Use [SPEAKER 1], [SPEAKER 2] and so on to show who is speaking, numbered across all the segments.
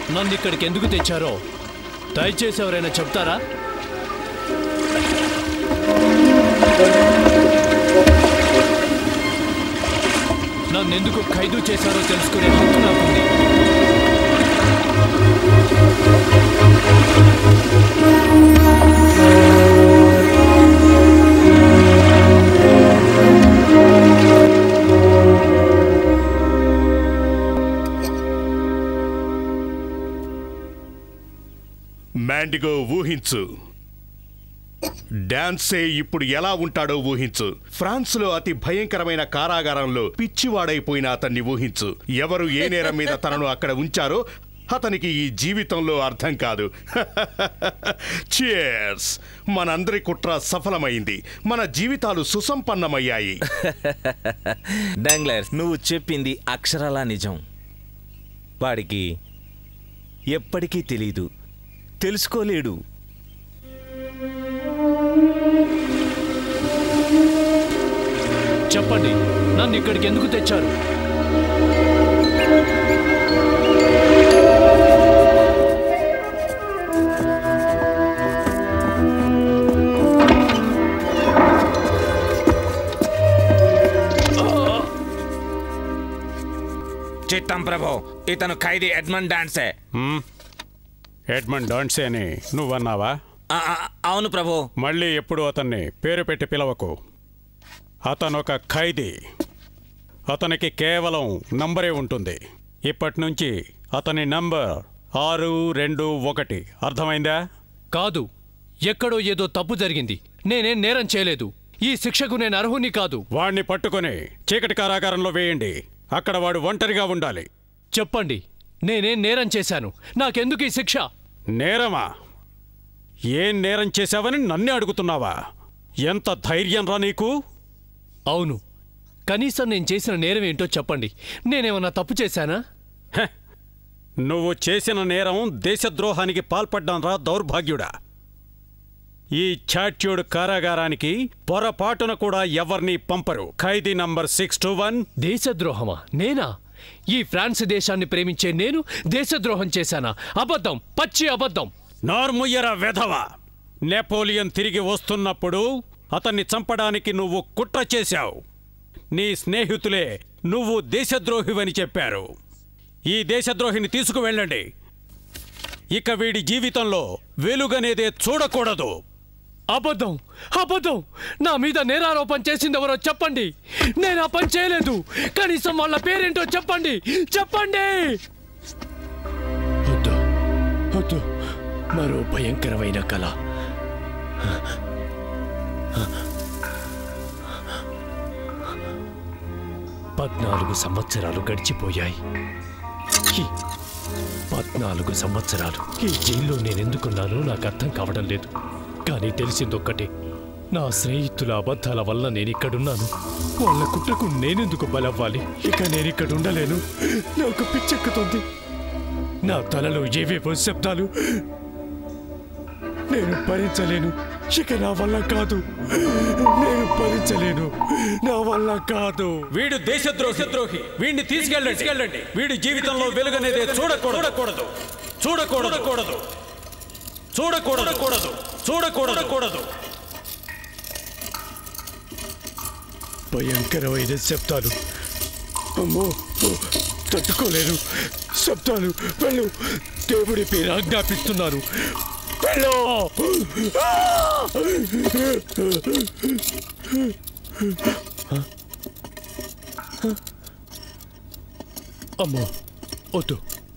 [SPEAKER 1] నన్ను ఇక్కడికి ఎందుకు తెచ్చారో దయచేసి ఎవరైనా చెప్తారా నన్ను ఎందుకు ఖైదు చేశారో తెలుసుకునే హక్కు నాకుంది
[SPEAKER 2] మ్యాండిగో ఊహించు డాన్సే ఇప్పుడు ఎలా ఉంటాడో ఊహించు ఫ్రాన్స్లో అతి భయంకరమైన కారాగారంలో పిచ్చివాడైపోయిన అతన్ని ఊహించు ఎవరు ఏ నేరం మీద తనను అక్కడ ఉంచారో అతనికి ఈ జీవితంలో అర్థం కాదు చియర్స్ మనందరి కుట్ర సఫలమైంది మన జీవితాలు సుసంపన్నమయ్యాయి
[SPEAKER 3] డాంగ్లర్ నువ్వు చెప్పింది అక్షరాలా నిజం వాడికి ఎప్పటికీ తెలీదు తెలుసుకోలేడు
[SPEAKER 1] చెప్పండి నన్ను ఇక్కడికి ఎందుకు తెచ్చారు
[SPEAKER 3] చిత్తం ప్రభు ఇతను ఖైదీ ఎడ్మండ్ డాన్సే
[SPEAKER 4] ఎడ్మండ్ డాన్సే అని నువ్వన్నావా
[SPEAKER 3] ఆ, ఆ, అవును ప్రభు
[SPEAKER 4] మళ్ళీ ఎప్పుడు అతన్ని పేరు పెట్టి పిలవకు అతను ఒక ఖైదీ అతనికి కేవలం నంబరే ఉంటుంది ఇప్పటి నుంచి అతని నంబర్ ఆరు రెండు ఒకటి అర్థమైందా
[SPEAKER 1] కాదు ఎక్కడో ఏదో తప్పు జరిగింది నేనేం నేరం చేయలేదు ఈ శిక్షకు నేను అర్హుని కాదు
[SPEAKER 4] వాణ్ణి పట్టుకొని చీకటి కారాగారంలో వేయండి అక్కడ వాడు ఒంటరిగా ఉండాలి
[SPEAKER 1] చెప్పండి నేనేం నేరం చేశాను నాకెందుకు ఈ శిక్ష
[SPEAKER 4] నేరమా ఏం నేరం చేశావని నన్నే అడుగుతున్నావా ఎంత ధైర్యం రా నీకు
[SPEAKER 1] అవును కనీసం నేను చేసిన నేరం ఏంటో చెప్పండి నేనేమన్నా తప్పు చేశానా
[SPEAKER 4] హె! నువ్వు చేసిన నేరం దేశద్రోహానికి పాల్పడ్డాన్రా దౌర్భాగ్యుడా ఈ చాట్యూడ్ కారాగారానికి పొరపాటున కూడా ఎవరిని పంపరు ఖైదీ నంబర్ సిక్స్ టూ వన్
[SPEAKER 1] దేశద్రోహమా నేనా ఈ ఫ్రాన్స్ దేశాన్ని ప్రేమించే నేను దేశద్రోహం చేశానా అబద్ధం పచ్చి అబద్ధం
[SPEAKER 4] నార్ముయ్యరా వెధవ నెపోలియన్ తిరిగి వస్తున్నప్పుడు అతన్ని చంపడానికి నువ్వు కుట్ర చేశావు నీ స్నేహితులే నువ్వు దేశద్రోహివని చెప్పారు ఈ దేశద్రోహిని తీసుకువెళ్ళండి ఇక వీడి జీవితంలో వెలుగనేదే చూడకూడదు
[SPEAKER 1] అబద్ధం అబద్ధం నా మీద నేరారోపణ చేసింది ఎవరో చెప్పండి నేను ఆ పని చేయలేదు కనీసం వాళ్ళ పేరేంటో చెప్పండి చెప్పండి వద్దు వద్దు మరో భయంకరమైన కళ పద్నాలుగు సంవత్సరాలు గడిచిపోయాయి ఈ పద్నాలుగు సంవత్సరాలు ఈ జైల్లో నేనెందుకున్నానో నాకు అర్థం కావడం లేదు కానీ తెలిసిందొక్కటే నా స్నేహితుల అబద్ధాల వల్ల నేను ఇక్కడున్నాను వాళ్ళ కుట్రకు నేనెందుకు బలవ్వాలి ఇక నేను ఇక్కడ ఉండలేను నాకు పిచ్చెక్కుతుంది నా తలలో ఏవేవో శబ్దాలు నేను భరించలేను ఇక నా వల్ల కాదు నేను భరించలేను నా వల్ల కాదు
[SPEAKER 4] వీడు దేశద్రోహి ద్రోహి వీడిని తీసుకెళ్ళండి తీసుకెళ్ళండి వీడి జీవితంలో వెలుగనేదే చూడకూడదు చూడకూడదు చూడకూడదు కూడదు చూడకూడదు కూడదు చూడకూడదు కూడదు
[SPEAKER 1] భయంకరమైన శబ్దాలు అమ్మో ఓ, తట్టుకోలేను శబ్దాలు వెళ్ళు దేవుడి పేరు ఆజ్ఞాపిస్తున్నాను వెళ్ళు ఆ! అమ్మో వద్దు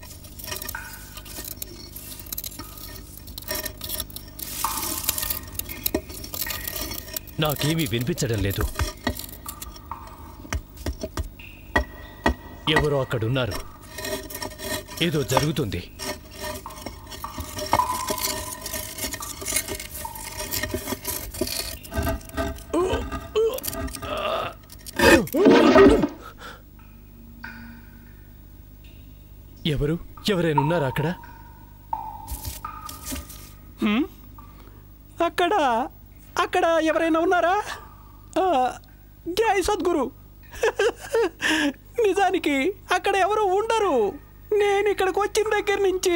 [SPEAKER 1] నాకేమీ వినిపించడం లేదు ఎవరో అక్కడున్నారు ఏదో జరుగుతుంది ఎవరు ఎవరైనా ఉన్నారా అక్కడ
[SPEAKER 4] అక్కడ అక్కడ ఎవరైనా ఉన్నారా ఆ, జై సద్గురు నిజానికి అక్కడ ఎవరు ఉండరు
[SPEAKER 5] నేను ఇక్కడికి వచ్చిన దగ్గర నుంచి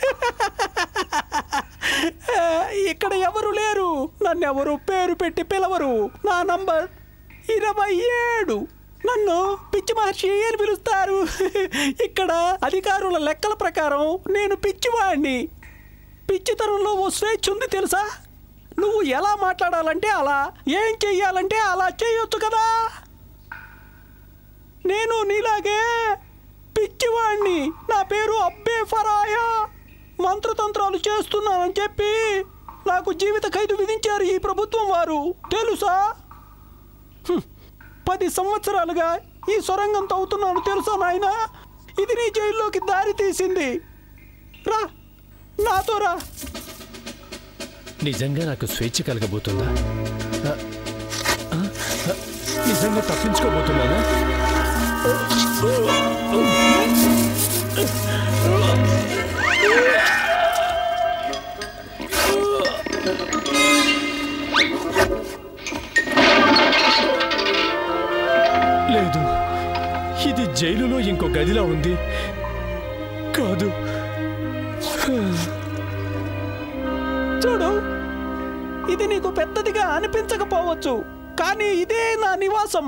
[SPEAKER 5] ఇక్కడ ఎవరు లేరు నన్ను ఎవరు పేరు పెట్టి పిలవరు నా నంబర్ ఇరవై ఏడు నన్ను పిచ్చి మహర్షి అని పిలుస్తారు ఇక్కడ అధికారుల లెక్కల ప్రకారం నేను పిచ్చివాడిని పిచ్చితనంలో ఓ స్వేచ్ఛ ఉంది తెలుసా నువ్వు ఎలా మాట్లాడాలంటే అలా ఏం చెయ్యాలంటే అలా చేయొచ్చు కదా నేను నీలాగే పిచ్చివాణ్ణి నా పేరు అబ్బే ఫరాయా మంత్రతంత్రాలు చేస్తున్నానని చెప్పి నాకు జీవిత ఖైదు విధించారు ఈ ప్రభుత్వం వారు తెలుసా హ్మ్. పది సంవత్సరాలుగా ఈ సొరంగం తవ్వుతున్నాను తెలుసా నాయన ఇది నీ జైల్లోకి దారి తీసింది రా నాతో రా
[SPEAKER 1] నిజంగా నాకు స్వేచ్ఛ కలగబోతుందా ఆ, ఆ, ఆ, నిజంగా తప్పించుకోబోతున్నానా లేదు ఇది జైలులో ఇంకో గదిలా ఉంది కాదు
[SPEAKER 5] చూడు ఇది నీకు పెద్దదిగా అనిపించకపోవచ్చు కానీ ఇదే నా నివాసం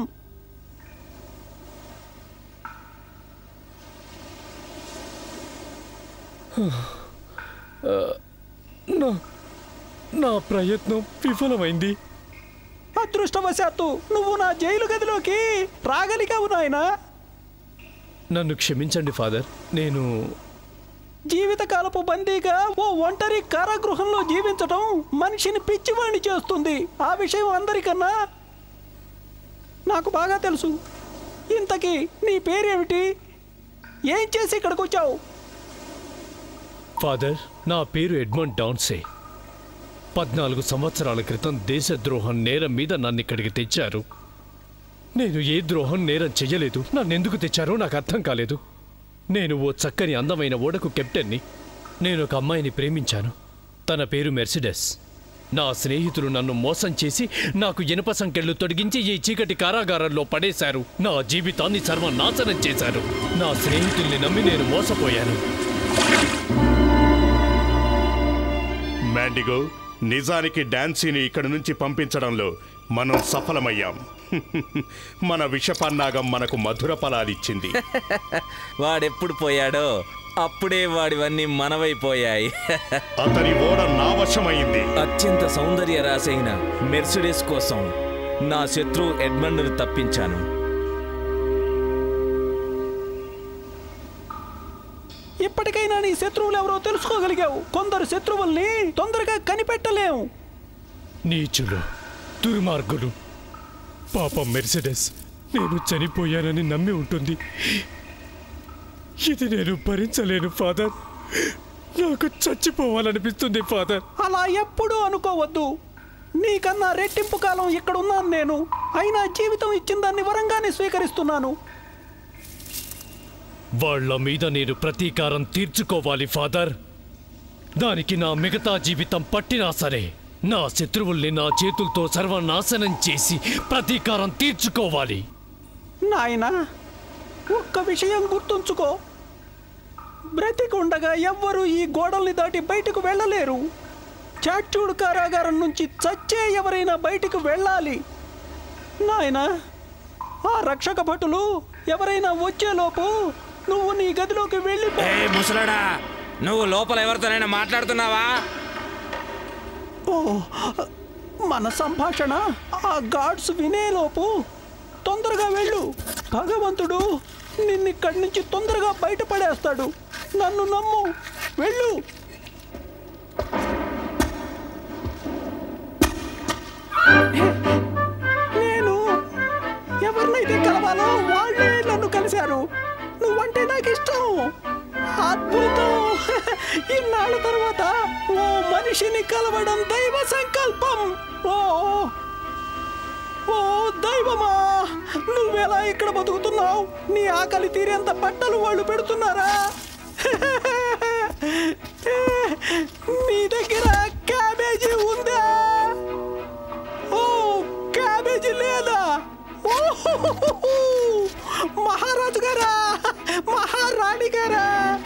[SPEAKER 1] నా నా ప్రయత్నం విఫలమైంది
[SPEAKER 5] అదృష్టవశాత్తు నువ్వు నా జైలు గదిలోకి రాగలిగావు నాయనా
[SPEAKER 1] నన్ను క్షమించండి ఫాదర్ నేను
[SPEAKER 5] జీవితకాలపు బందీగా ఓ ఒంటరి కారాగృహంలో జీవించటం మనిషిని పిచ్చివాణ్ణి చేస్తుంది ఆ విషయం అందరికన్నా నాకు బాగా తెలుసు ఇంతకీ నీ పేరేమిటి ఏం చేసి ఇక్కడికి వచ్చావు
[SPEAKER 1] ఫాదర్ నా పేరు ఎడ్మండ్ డాన్సే పద్నాలుగు సంవత్సరాల క్రితం దేశద్రోహం నేరం మీద నన్ను ఇక్కడికి తెచ్చారు నేను ఏ ద్రోహం నేరం చెయ్యలేదు నన్ను ఎందుకు తెచ్చారో నాకు అర్థం కాలేదు నేను ఓ చక్కని అందమైన ఓడకు కెప్టెన్ని నేను ఒక అమ్మాయిని ప్రేమించాను తన పేరు మెర్సిడెస్ నా స్నేహితులు నన్ను మోసం చేసి నాకు ఇనుప సంకెళ్ళు తొడిగించి ఈ చీకటి కారాగారంలో పడేశారు నా జీవితాన్ని సర్వనాశనం చేశారు నా స్నేహితుల్ని నమ్మి నేను మోసపోయాను
[SPEAKER 2] మ్యాండిగో నిజానికి డాన్సీని ఇక్కడి నుంచి పంపించడంలో మనం సఫలమయ్యాం మన విషపన్నాగం మనకు మధుర ఫలాలిచ్చింది
[SPEAKER 3] వాడెప్పుడు పోయాడో అప్పుడే వాడివన్నీ మనవైపోయాయి
[SPEAKER 2] అతని ఓడ నా వశమైంది
[SPEAKER 3] అత్యంత సౌందర్య రాసైన మెర్సిడెస్ కోసం నా శత్రువు ఎడ్మండ్ను తప్పించాను
[SPEAKER 5] ఇప్పటికైనా నీ శత్రువులు ఎవరో తెలుసుకోగలిగావు కొందరు శత్రువుల్ని తొందరగా కనిపెట్టలేము
[SPEAKER 1] నీచులు దుర్మార్గులు పాపం మెర్సిడెస్ నేను చనిపోయానని నమ్మి ఉంటుంది ఇది నేను భరించలేను ఫాదర్ నాకు చచ్చిపోవాలనిపిస్తుంది ఫాదర్
[SPEAKER 5] అలా ఎప్పుడూ అనుకోవద్దు నీకన్నా రెట్టింపు కాలం ఇక్కడ ఉన్నాను నేను అయినా జీవితం ఇచ్చిన దాన్ని వరంగానే స్వీకరిస్తున్నాను
[SPEAKER 1] వాళ్ళ మీద నేను ప్రతీకారం తీర్చుకోవాలి ఫాదర్ దానికి నా మిగతా జీవితం పట్టినా సరే నా శత్రువుల్ని నా చేతులతో సర్వనాశనం చేసి ప్రతీకారం తీర్చుకోవాలి
[SPEAKER 5] నాయనా ఒక్క విషయం గుర్తుంచుకో బ్రతికుండగా ఎవ్వరూ ఈ గోడల్ని దాటి బయటకు వెళ్ళలేరు చాట్యూడు కారాగారం నుంచి చచ్చే ఎవరైనా బయటకు వెళ్ళాలి నాయనా ఆ రక్షక భటులు ఎవరైనా వచ్చేలోపు నువ్వు నీ గదిలోకి వెళ్ళి
[SPEAKER 3] ఏ ముసలాడా నువ్వు లోపల ఎవరితోనైనా మాట్లాడుతున్నావా
[SPEAKER 5] ఓ మన సంభాషణ ఆ గాడ్స్ వినేలోపు తొందరగా వెళ్ళు భగవంతుడు నిన్నిక్కడి నుంచి తొందరగా బయటపడేస్తాడు నన్ను నమ్ము వెళ్ళు నేను ఎవరినైతే కలవాలో వాళ్ళే నన్ను కలిశారు నువ్వంటే నాకు ఇష్టం అద్భుతం ఇన్నాళ్ళ తర్వాత ఓ మనిషిని కలవడం దైవ సంకల్పం ఓ ఓ దైవమా నువ్వెలా ఇక్కడ బతుకుతున్నావు నీ ఆకలి తీరేంత బట్టలు వాళ్ళు పెడుతున్నారా నీ దగ్గర క్యాబేజీ ఉందా ఓ క్యాబేజీ లేదా ఓహోహోహో! మహారాజు గారా మహారాణి గారా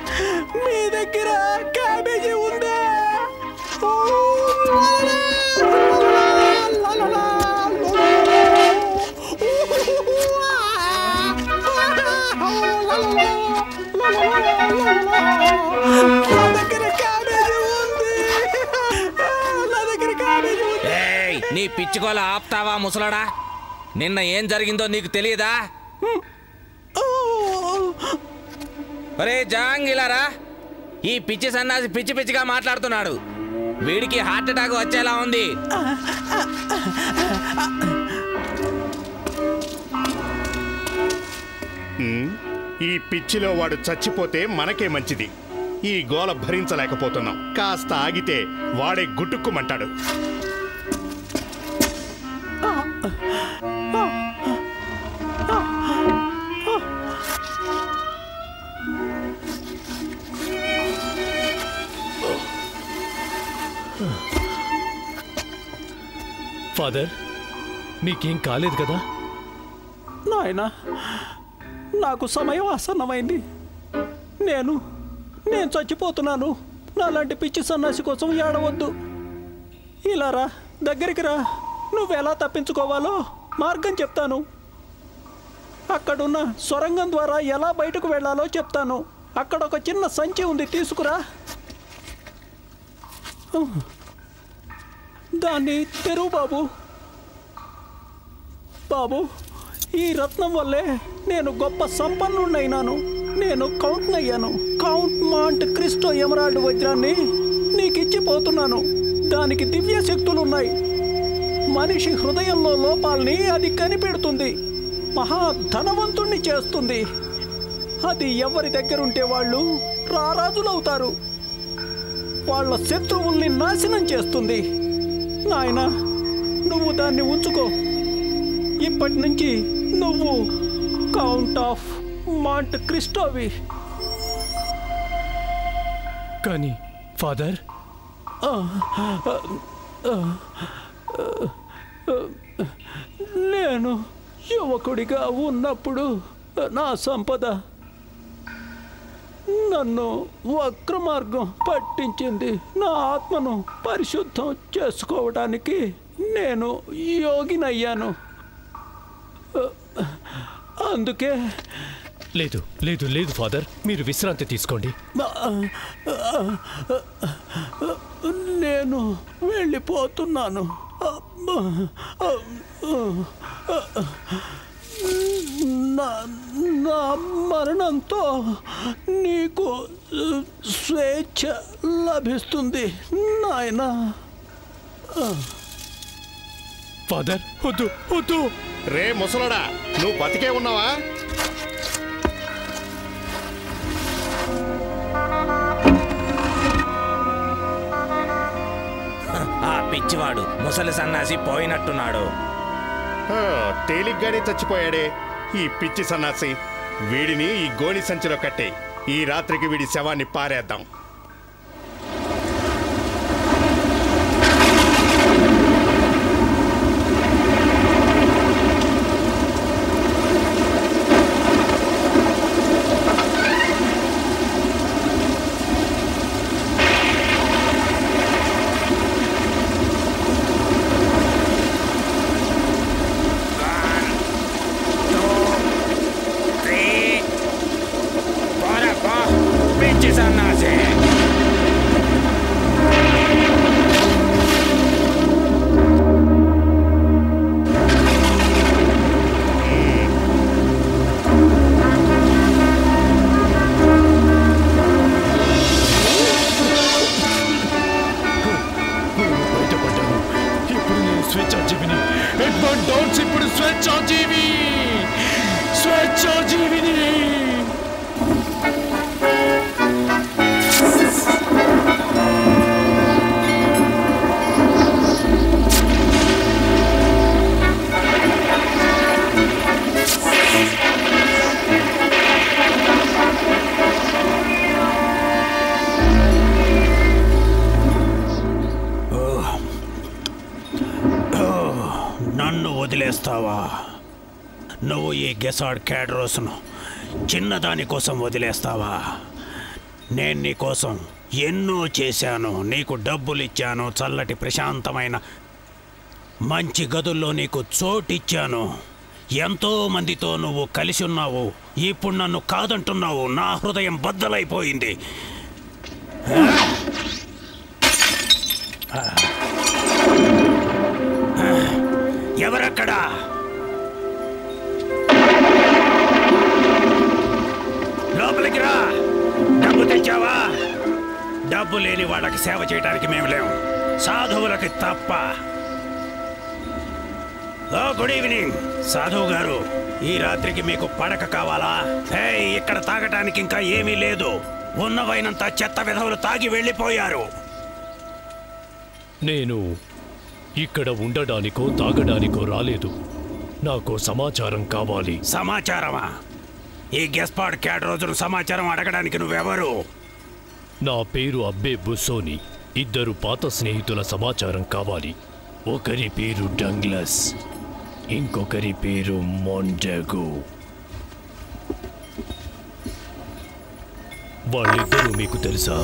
[SPEAKER 3] పిచ్చుకోల ఆప్తావా ముసలాడా నిన్న ఏం జరిగిందో నీకు తెలియదా ఒరే జాంగిలారా ఈ పిచ్చి సన్నాసి పిచ్చి పిచ్చిగా మాట్లాడుతున్నాడు వీడికి హార్ట్ అటాక్ వచ్చేలా ఉంది
[SPEAKER 2] ఉమ్, ఈ పిచ్చిలో వాడు చచ్చిపోతే మనకే మంచిది ఈ గోల భరించలేకపోతున్నాం కాస్త ఆగితే వాడే గుట్టుక్కుమంటాడు
[SPEAKER 1] ఫాదర్ మీకేం కాలేదు కదా
[SPEAKER 5] నాయన నాకు సమయం ఆసన్నమైంది నేను నేను చచ్చిపోతున్నాను నాలాంటి పిచ్చి సన్నాసి కోసం ఏడవద్దు ఇలా రా దగ్గరికి రా నువ్వెలా తప్పించుకోవాలో మార్గం చెప్తాను అక్కడున్న సొరంగం ద్వారా ఎలా బయటకు వెళ్ళాలో చెప్తాను అక్కడ ఒక చిన్న సంచి ఉంది తీసుకురా దాన్ని తెరువు బాబు బాబు ఈ రత్నం వల్లే నేను గొప్ప సంపన్నుడైనాను నేను కౌంట్నయ్యాను కౌంట్ మాంట్ క్రిస్టో ఎమరాల్డ్ వజ్రాన్ని నీకు ఇచ్చిపోతున్నాను దానికి దివ్య శక్తులున్నాయి మనిషి హృదయంలో లోపాల్ని అది కనిపెడుతుంది మహా ధనవంతుణ్ణి చేస్తుంది అది ఎవరి దగ్గరుంటే వాళ్ళు రారాజులవుతారు వాళ్ళ శత్రువుల్ని నాశనం చేస్తుంది నాయన నువ్వు దాన్ని ఉంచుకో ఇప్పటి నుంచి నువ్వు కౌంట్ ఆఫ్ మాంట్ క్రిస్టోవి
[SPEAKER 1] కానీ ఫాదర్
[SPEAKER 5] నేను యువకుడిగా ఉన్నప్పుడు నా సంపద నన్ను వక్ర మార్గం పట్టించింది నా ఆత్మను పరిశుద్ధం చేసుకోవడానికి నేను యోగినయ్యాను అందుకే
[SPEAKER 1] లేదు లేదు లేదు ఫాదర్ మీరు విశ్రాంతి తీసుకోండి
[SPEAKER 5] నేను వెళ్ళిపోతున్నాను నా నా మరణంతో నీకు స్వేచ్ఛ లభిస్తుంది నాయనా
[SPEAKER 1] ఫాదర్ వద్దు వద్దు
[SPEAKER 2] రే ముసలోడా నువ్వు బతికే ఉన్నావా
[SPEAKER 3] ఆ పిచ్చివాడు ముసలి సన్నాసి పోయినట్టున్నాడు
[SPEAKER 2] ఆ, తేలిగ్గానే చచ్చిపోయాడే ఈ పిచ్చి సన్నాసి వీడిని ఈ గోని సంచిలో కట్టే ఈ రాత్రికి వీడి శవాన్ని పారేద్దాం
[SPEAKER 3] పోరా, పో. పిచ్చి సన్నాసి
[SPEAKER 1] బయటపడ్డాను ఇప్పుడు నేను స్వేచ్ఛాజీవిని ఎడ్మండ్ డౌన్స్ ఇప్పుడు స్వేచ్ఛాజీవి స్వేచ్ఛాజీవిని
[SPEAKER 5] నన్ను వదిలేస్తావా నువ్వు ఈ గెసాడ్ క్యాడ్రోస్ను చిన్నదాని కోసం వదిలేస్తావా నేను నీ కోసం ఎన్నో చేశాను నీకు డబ్బులు ఇచ్చాను చల్లటి ప్రశాంతమైన మంచి గదుల్లో నీకు చోటిచ్చాను ఎంతో మందితో నువ్వు కలిసి ఉన్నావు ఇప్పుడు నన్ను కాదంటున్నావు నా హృదయం బద్దలైపోయింది
[SPEAKER 6] ఎవరక్కడా లోపలికి రా డబ్బు తెచ్చావా డబ్బు లేని వాళ్ళకి సేవ చేయడానికి మేము లేవు సాధువులకి తప్ప ఓ గుడ్ ఈవినింగ్ సాధువు గారు ఈ రాత్రికి మీకు పడక కావాలా హే ఇక్కడ తాగటానికి ఇంకా ఏమీ లేదు ఉన్నవైనంత చెత్త విధవులు తాగి వెళ్ళిపోయారు
[SPEAKER 1] నేను ఇక్కడ ఉండడానికో తాగడానికో రాలేదు నాకు సమాచారం కావాలి
[SPEAKER 6] సమాచారమా ఈ గెస్పాడ్ క్యాట్ రోజును సమాచారం అడగడానికి నువ్వెవరు
[SPEAKER 1] నా పేరు అబ్బే బుస్సోని ఇద్దరు పాత స్నేహితుల సమాచారం కావాలి ఒకరి పేరు డంగ్లస్ ఇంకొకరి పేరు మొండెగో వాళ్ళిద్దరూ మీకు తెలుసా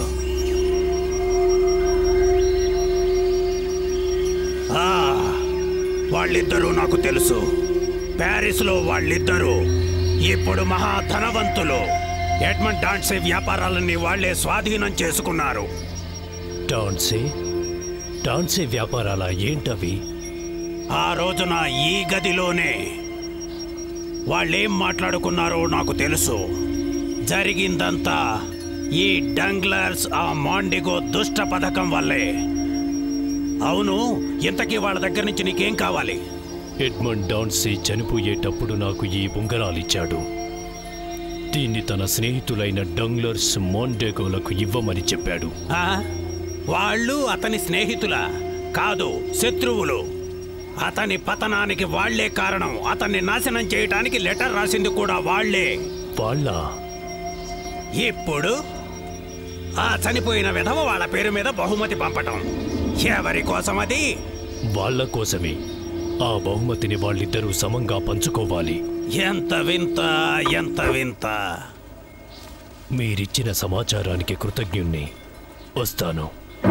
[SPEAKER 6] ఆ, వాళ్ళిద్దరూ నాకు తెలుసు ప్యారిస్లో వాళ్ళిద్దరూ ఇప్పుడు మహా ధనవంతులు ఎడ్మండ్ డాన్సే వ్యాపారాలన్నీ వాళ్లే స్వాధీనం చేసుకున్నారు
[SPEAKER 1] డాన్సే డాన్సే వ్యాపారాల ఏంటవి
[SPEAKER 6] ఆ రోజున ఈ గదిలోనే వాళ్ళేం మాట్లాడుకున్నారో నాకు తెలుసు జరిగిందంతా ఈ డంగ్లర్స్ ఆ మాండిగో దుష్ట పథకం వల్లే అవును ఇంతకీ వాళ్ళ దగ్గర నుంచి నీకేం కావాలి
[SPEAKER 1] ఎడ్మండ్ డాన్సే చనిపోయేటప్పుడు నాకు ఈ ఉంగరాలిచ్చాడు దీన్ని తన స్నేహితులైన డంగ్లర్స్ మోండెగోలకు ఇవ్వమని చెప్పాడు
[SPEAKER 6] ఆ? వాళ్ళు అతని స్నేహితుల కాదు శత్రువులు అతని పతనానికి వాళ్లే కారణం అతన్ని నాశనం చేయటానికి లెటర్ రాసింది కూడా వాళ్లే
[SPEAKER 1] వాళ్ళ
[SPEAKER 6] ఇప్పుడు ఆ చనిపోయిన విధవ వాళ్ళ పేరు మీద బహుమతి పంపటం ఎవరి కోసం అది
[SPEAKER 1] వాళ్ళ కోసమే ఆ బహుమతిని వాళ్ళిద్దరూ సమంగా పంచుకోవాలి
[SPEAKER 6] ఎంత వింత ఎంత వింత
[SPEAKER 1] మీరిచ్చిన సమాచారానికి కృతజ్ఞుణ్ణి వస్తాను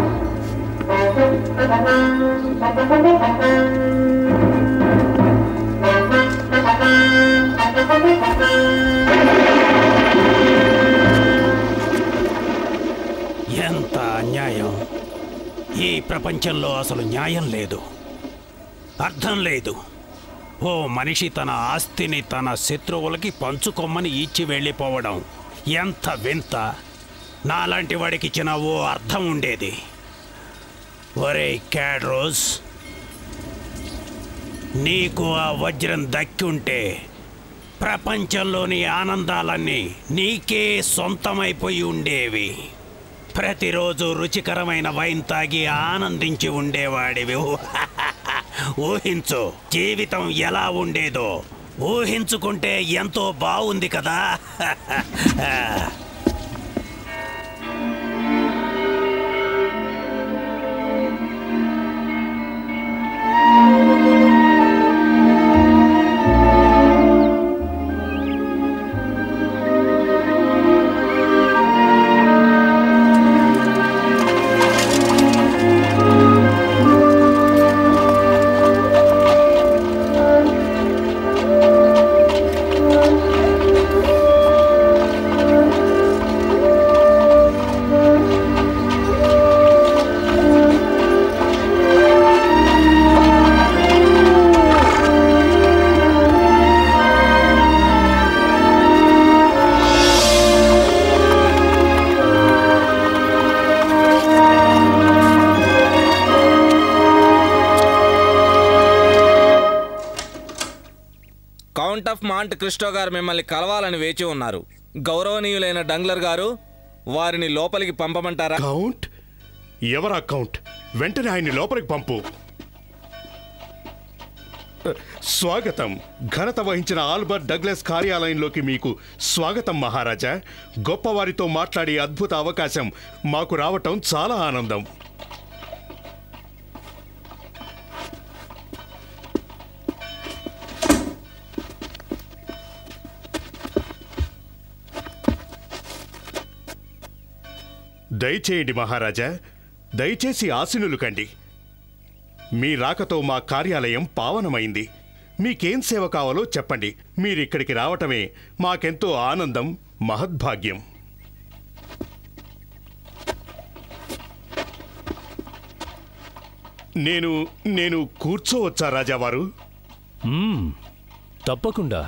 [SPEAKER 6] ఎంత అన్యాయం ఈ ప్రపంచంలో అసలు న్యాయం లేదు అర్థం లేదు ఓ మనిషి తన ఆస్తిని తన శత్రువులకి పంచుకొమ్మని ఇచ్చి వెళ్ళిపోవడం ఎంత వింత నాలాంటి వాడికి ఇచ్చిన ఓ అర్థం ఉండేది ఒరే క్యాడ్రోస్ నీకు ఆ వజ్రం దక్కుంటే ప్రపంచంలోని ఆనందాలన్నీ నీకే సొంతమైపోయి ఉండేవి ప్రతిరోజు రుచికరమైన వైన్ తాగి ఆనందించి ఉండేవాడివి ఊహించు జీవితం ఎలా ఉండేదో ఊహించుకుంటే ఎంతో బాగుంది కదా
[SPEAKER 3] కౌంట్ ఆఫ్ మాంట్ క్రిస్టో గారు మిమ్మల్ని కలవాలని వేచి ఉన్నారు గౌరవనీయులైన డంగ్లర్ గారు వారిని లోపలికి పంపమంటారా
[SPEAKER 2] కౌంట్ ఎవరా కౌంట్ వెంటనే ఆయన్ని లోపలికి పంపు స్వాగతం ఘనత వహించిన ఆల్బర్ట్ డగ్లస్ కార్యాలయంలోకి మీకు స్వాగతం మహారాజా గొప్పవారితో మాట్లాడే అద్భుత అవకాశం మాకు రావటం చాలా ఆనందం దయచేయండి మహారాజా దయచేసి ఆశీనులు కండి మీ రాకతో మా కార్యాలయం పావనమైంది మీకేం సేవ కావాలో చెప్పండి మీరిక్కడికి రావటమే మాకెంతో ఆనందం మహద్భాగ్యం నేను నేను కూర్చోవచ్చా రాజావారు
[SPEAKER 1] మ్మ్, తప్పకుండా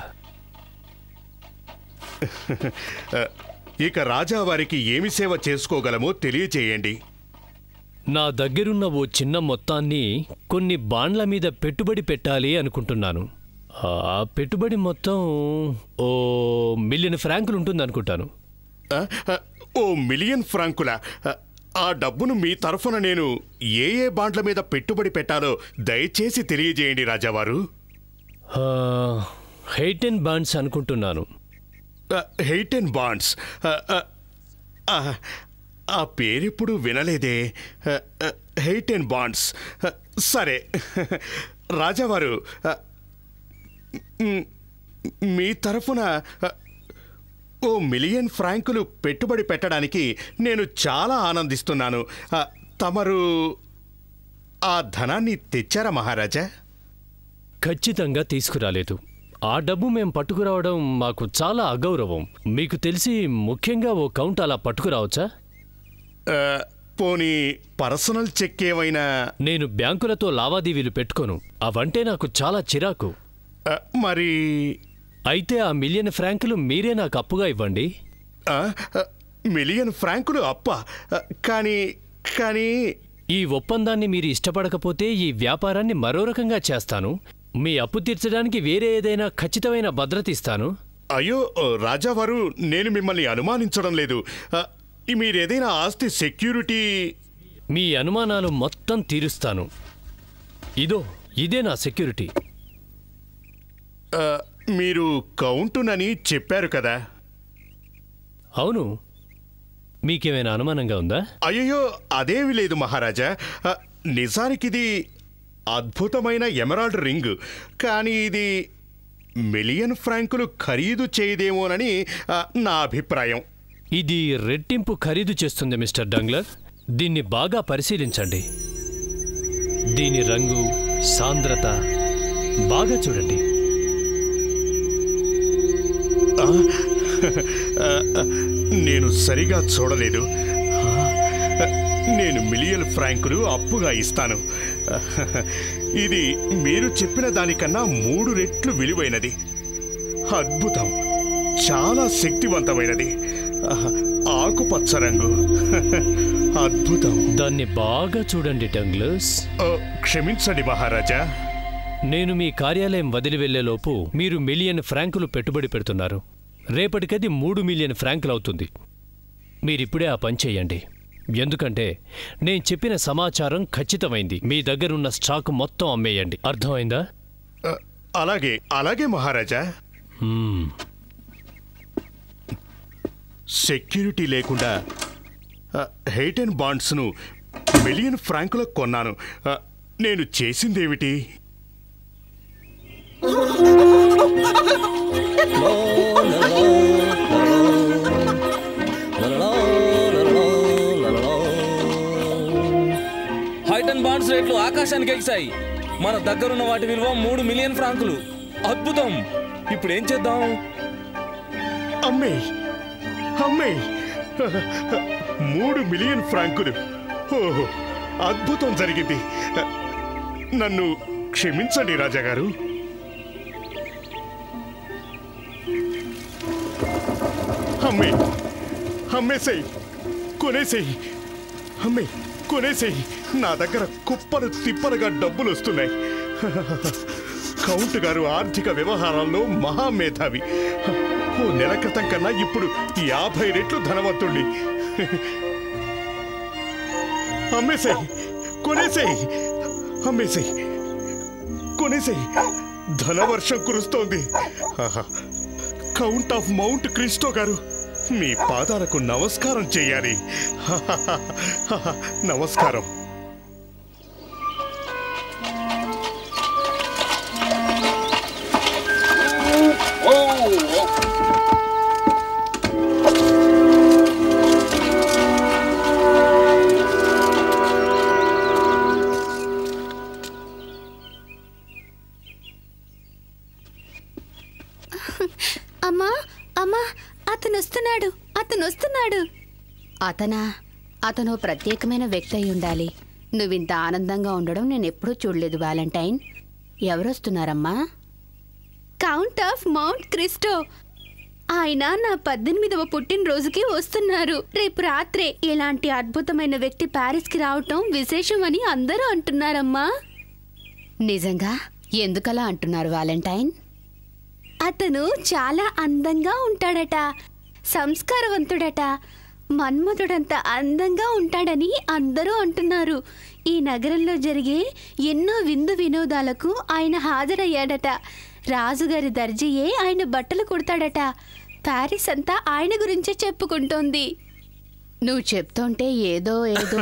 [SPEAKER 2] ఇక రాజావారికి ఏమి సేవ చేసుకోగలమో తెలియచేయండి
[SPEAKER 1] నా దగ్గరున్న ఓ చిన్న మొత్తాన్ని కొన్ని బాండ్ల మీద పెట్టుబడి పెట్టాలి అనుకుంటున్నాను ఆ పెట్టుబడి మొత్తం ఓ మిలియన్ ఫ్రాంకులు ఉంటుంది అనుకుంటాను
[SPEAKER 2] ఆ, ఆ, ఓ మిలియన్ ఫ్రాంకుల ఆ, ఆ డబ్బును మీ తరఫున నేను ఏ ఏ బాండ్ల మీద పెట్టుబడి పెట్టాలో దయచేసి తెలియజేయండి రాజావారు
[SPEAKER 1] హెయిటెన్ బాండ్స్ అనుకుంటున్నాను
[SPEAKER 2] హెయిటెన్ బాండ్స్ ఆ, ఆ, ఆ, ఆ పేరెప్పుడు వినలేదే ఆ, ఆ, హెయిటెన్ బాండ్స్ ఆ, సరే రాజావారు ఆ, మ్, మీ తరఫున ఆ, ఓ మిలియన్ ఫ్రాంకులు పెట్టుబడి పెట్టడానికి నేను చాలా ఆనందిస్తున్నాను ఆ, తమరు ఆ ధనాన్ని తెచ్చారా మహారాజా
[SPEAKER 1] ఖచ్చితంగా తీసుకురాలేదు ఆ డబ్బు మేం పట్టుకురావడం మాకు చాలా అగౌరవం మీకు తెలిసి ముఖ్యంగా ఓ కౌంట్ అలా పట్టుకురావచ్చా
[SPEAKER 2] ఆ, పోనీ పర్సనల్ చెక్ ఏమైనా
[SPEAKER 1] నేను బ్యాంకులతో లావాదేవీలు పెట్టుకోను అవంటే నాకు చాలా చిరాకు
[SPEAKER 2] ఆ, మరి
[SPEAKER 1] అయితే ఆ మిలియన్ ఫ్రాంకులు మీరే నాకు అప్పుగా ఇవ్వండి
[SPEAKER 2] ఆ, ఆ, మిలియన్ ఫ్రాంకులు అప్ప ఆ, కానీ కానీ
[SPEAKER 1] ఈ ఒప్పందాన్ని మీరు ఇష్టపడకపోతే ఈ వ్యాపారాన్ని మరో రకంగా చేస్తాను మీ అప్పు తీర్చడానికి వేరే ఏదైనా ఖచ్చితమైన భద్రత ఇస్తాను
[SPEAKER 2] అయ్యో ఓ, రాజావారు నేను మిమ్మల్ని అనుమానించడం లేదు ఆ, ఈ మీరేదైనా ఆస్తి సెక్యూరిటీ
[SPEAKER 1] మీ అనుమానాలు మొత్తం తీరుస్తాను ఇదో ఇదే నా సెక్యూరిటీ
[SPEAKER 2] ఆ, మీరు కౌంటునని చెప్పారు కదా
[SPEAKER 1] అవును మీకేమైనా అనుమానంగా ఉందా
[SPEAKER 2] అయ్యో అదేమి లేదు మహారాజా ఆ, నిజానికిది అద్భుతమైన ఎమరాల్డ్ రింగ్ కానీ ఇది మిలియన్ ఫ్రాంకులు ఖరీదు చేయదేమోనని ఆ, నా అభిప్రాయం
[SPEAKER 1] ఇది రెట్టింపు ఖరీదు చేస్తుంది మిస్టర్ డంగ్లర్ దీన్ని బాగా పరిశీలించండి దీని రంగు సాంద్రత బాగా చూడండి
[SPEAKER 2] నేను సరిగా చూడలేదు నేను మిలియన్ ఫ్రాంకులు అప్పుగా ఇస్తాను ఇది మీరు చెప్పిన దానికన్నా మూడు రెట్లు విలువైనది అద్భుతం చాలా శక్తివంతమైనది ఆకుపచ్చ రంగు అద్భుతం
[SPEAKER 1] దాన్ని బాగా చూడండి డంగ్లర్స్
[SPEAKER 2] ఓ, క్షమించండి మహారాజా
[SPEAKER 1] నేను మీ కార్యాలయం వదిలి వెళ్లేలోపు మీరు మిలియన్ ఫ్రాంకులు పెట్టుబడి పెడుతున్నారు రేపటికది మూడు మిలియన్ ఫ్రాంకులు అవుతుంది మీరిప్పుడే ఆ పని చేయండి ఎందుకంటే నేను చెప్పిన సమాచారం ఖచ్చితమైంది మీ దగ్గరున్న స్టాక్ మొత్తం అమ్మేయండి అర్థమైందా
[SPEAKER 2] ఆ, అలాగే అలాగే మహారాజా
[SPEAKER 1] మ్మ్.
[SPEAKER 2] సెక్యూరిటీ లేకుండా ఆ, హెయిటెన్ బాండ్స్ను మిలియన్ ఫ్రాంకులకు కొన్నాను ఆ, నేను చేసిందేమిటి
[SPEAKER 3] హైటన్ బాండ్స్ రేట్లు ఆకాశానికి ఎగిశాయి మన దగ్గరున్న వాటి విలువ మూడు మిలియన్ ఫ్రాంకులు అద్భుతం ఇప్పుడు ఏం చేద్దాం
[SPEAKER 2] అమ్మే అమ్మే మూడు మిలియన్ ఫ్రాంకులు ఓహో అద్భుతం జరిగింది నన్ను క్షమించండి రాజాగారు అమ్మే అమ్మేసేయ్ కొనేసేయ్ అమ్మే కొనేసేయ్ నా దగ్గర కుప్పలు తిప్పలుగా డబ్బులు వస్తున్నాయి కౌంట్ గారు ఆర్థిక వ్యవహారాల్లో మహామేధావి ఓ నెల క్రితం కన్నా ఇప్పుడు యాభై రెట్లు ధనవంతుణ్ణి అమ్మేసేయ్ కొనేసేయ్ అమ్మేసేయ్ కొనేసేయ్ ధనవర్షం కురుస్తోంది ఆహా. కౌంట్ ఆఫ్ మౌంట్ క్రిస్టో గారు మీ పాదాలకు నమస్కారం చేయాలి నమస్కారం
[SPEAKER 7] అమ్మా అమ్మా అతను వస్తున్నాడు అతను వస్తున్నాడు అతనా అతను ప్రత్యేకమైన వ్యక్తి అయి ఉండాలి నువ్వింత ఆనందంగా ఉండడం నేను ఎప్పుడూ చూడలేదు వ్యాలంటైన్ ఎవరొస్తున్నారమ్మా కౌంట్ ఆఫ్ మౌంట్ క్రిస్టో ఆయన నా పద్దెనిమిదవ పుట్టినరోజుకి వస్తున్నారు రేపు రాత్రే ఇలాంటి అద్భుతమైన వ్యక్తి ప్యారిస్కి రావటం విశేషం అని అందరూ అంటున్నారమ్మా నిజంగా ఎందుకలా అంటున్నారు వాలెంటైన్ అతను చాలా అందంగా ఉంటాడట సంస్కారవంతుడట మన్మధుడంత అందంగా ఉంటాడని అందరూ అంటున్నారు ఈ నగరంలో జరిగే ఎన్నో విందు వినోదాలకు ఆయన హాజరయ్యాడట రాజుగారి దర్జీయే ఆయన బట్టలు కుడతాడట ప్యారిస్ అంతా ఆయన గురించే చెప్పుకుంటోంది నువ్వు చెప్తుంటే ఏదో ఏదో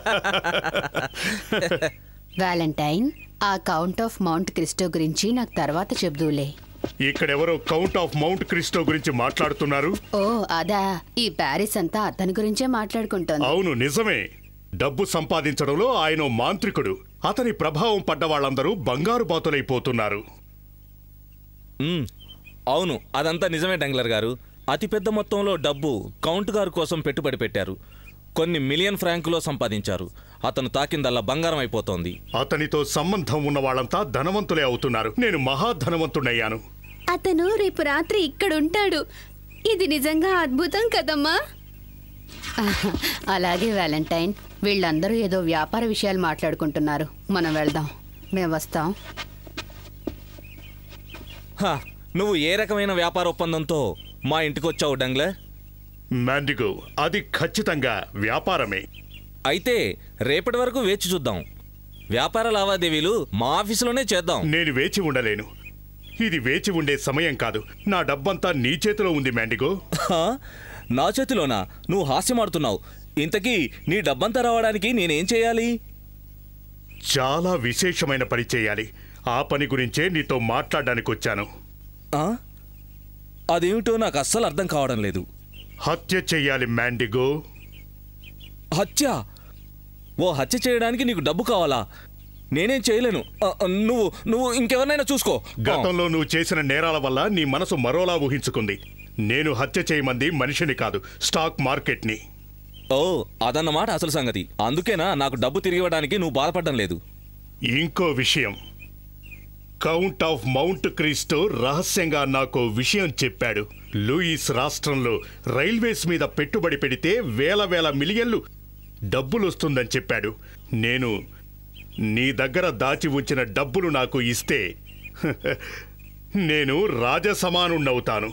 [SPEAKER 7] వ్యాలంటైన్ ఆ కౌంట్ ఆఫ్ మౌంట్ క్రిస్టో గురించి నాకు తర్వాత చెబుదూలే
[SPEAKER 2] ఇక్కడెవరో కౌంట్ ఆఫ్ మౌంట్ క్రిస్టో గురించి మాట్లాడుతున్నారు
[SPEAKER 7] ఓ అదా ఈ ప్యారిస్ అంతా అతని గురించే మాట్లాడుకుంటోంది
[SPEAKER 2] అవును నిజమే డబ్బు సంపాదించడంలో ఆయన ఓ మాంత్రికుడు అతని ప్రభావం పడ్డ వాళ్ళందరూ బంగారు బాతులైపోతున్నారు
[SPEAKER 3] మ్మ్. అవును అదంతా నిజమే డంగ్లర్ గారు అతిపెద్ద మొత్తంలో డబ్బు కౌంట్ గారు కోసం పెట్టుబడి పెట్టారు కొన్ని మిలియన్ ఫ్రాంకులో సంపాదించారు అతను తాకిందల్లా బంగారం అయిపోతోంది
[SPEAKER 2] అతనితో సంబంధం ఉన్న వాళ్ళంతా ధనవంతులే అవుతున్నారు నేను మహాధనవంతుడయ్యాను
[SPEAKER 7] అతను రేపు రాత్రి ఇక్కడ ఉంటాడు ఇది నిజంగా అద్భుతం కదమ్మా ఆహా, అలాగే వ్యాలంటైన్ వీళ్ళందరూ ఏదో వ్యాపార విషయాలు మాట్లాడుకుంటున్నారు మనం వెళ్దాం మేము వస్తాం
[SPEAKER 3] హా, నువ్వు ఏ రకమైన వ్యాపార ఒప్పందంతో మా ఇంటికి వచ్చావు డంగ్లర్
[SPEAKER 2] మ్యాండిగో అది ఖచ్చితంగా వ్యాపారమే
[SPEAKER 3] అయితే రేపటి వరకు వేచి చూద్దాం వ్యాపార లావాదేవీలు మా ఆఫీసులోనే చేద్దాం
[SPEAKER 2] నేను వేచి ఉండలేను ఇది వేచి ఉండే సమయం కాదు నా డబ్బంతా నీ చేతిలో ఉంది మ్యాండిగో
[SPEAKER 3] హా? నా చేతిలోనా నువ్వు హాస్యమాడుతున్నావు ఇంతకీ నీ డబ్బంతా రావడానికి నేనేం చేయాలి
[SPEAKER 2] చాలా విశేషమైన పని చేయాలి ఆ పని గురించే నీతో మాట్లాడడానికి వచ్చాను
[SPEAKER 3] ఆ? అదేమిటో నాకు అస్సలు అర్థం కావడం లేదు
[SPEAKER 2] హత్య చెయ్యాలి మ్యాండిగో
[SPEAKER 3] హత్య ఓ హత్య చేయడానికి నీకు డబ్బు కావాలా నేనేం చేయలేను ఆ, ఆ, నువ్వు నువ్వు ఇంకెవరినైనా చూసుకో
[SPEAKER 2] గతంలో నువ్వు చేసిన నేరాల వల్ల నీ మనసు మరోలా ఊహించుకుంది నేను హత్య చేయమంది మనిషిని కాదు స్టాక్ మార్కెట్ని
[SPEAKER 3] ఓ అదన్నమాట అసలు సంగతి అందుకేనా నాకు డబ్బు తిరిగి ఇవ్వడానికి నువ్వు బాధపడడం లేదు
[SPEAKER 2] ఇంకో విషయం కౌంట్ ఆఫ్ మౌంట్ క్రిస్టో రహస్యంగా నాకు విషయం చెప్పాడు లూయిస్ రాష్ట్రంలో రైల్వేస్ మీద పెట్టుబడి పెడితే వేల వేల మిలియన్లు డబ్బులు వస్తుందని చెప్పాడు నేను నీ దగ్గర దాచి ఉంచిన డబ్బులు నాకు ఇస్తే నేను రాజసమానుణ్ణవుతాను